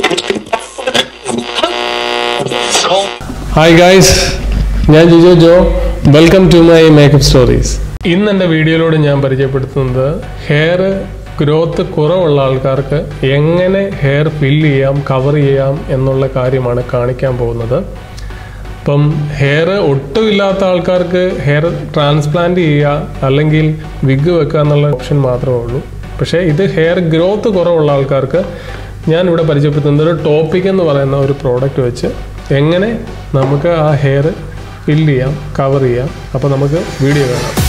hi guys ഞാൻ Jijo Jo welcome to my makeup stories ഇന്ന് എൻ്റെ വീഡിയോയിലൂടെ ഞാൻ പരിചയപ്പെടുത്തുന്നത് ഹെയർ ഗ്രോത്ത് കുറവുള്ള ആൾക്കാർക്ക് എങ്ങനെ ഹെയർ ഫില്ല് ചെയ്യാം കവർ ചെയ്യാം എന്നുള്ള കാര്യമാണ് കാണിക്കാൻ പോകുന്നത് അപ്പം ഹെയർ ഒട്ടുമില്ലാത്ത ആൾക്കാർക്ക് ഹെയർ ട്രാൻസ്പ്ലാന്റ് ചെയ്യുക അല്ലെങ്കിൽ വിഗ് വെക്കുക എന്നുള്ള ഓപ്ഷൻ മാത്രമേ ഉള്ളൂ പക്ഷേ ഇത് ഹെയർ ഗ്രോത്ത് കുറവുള്ള ആൾക്കാർക്ക് ഞാനിവിടെ പരിചയപ്പെടുത്തുന്നത് ഒരു ടോപ്പിക് എന്ന് പറയുന്ന ഒരു പ്രോഡക്റ്റ് വെച്ച് എങ്ങനെ നമുക്ക് ആ ഹെയർ ഫില്ല് ചെയ്യാം കവർ ചെയ്യാം അപ്പോൾ നമുക്ക് വീഡിയോ കാണാം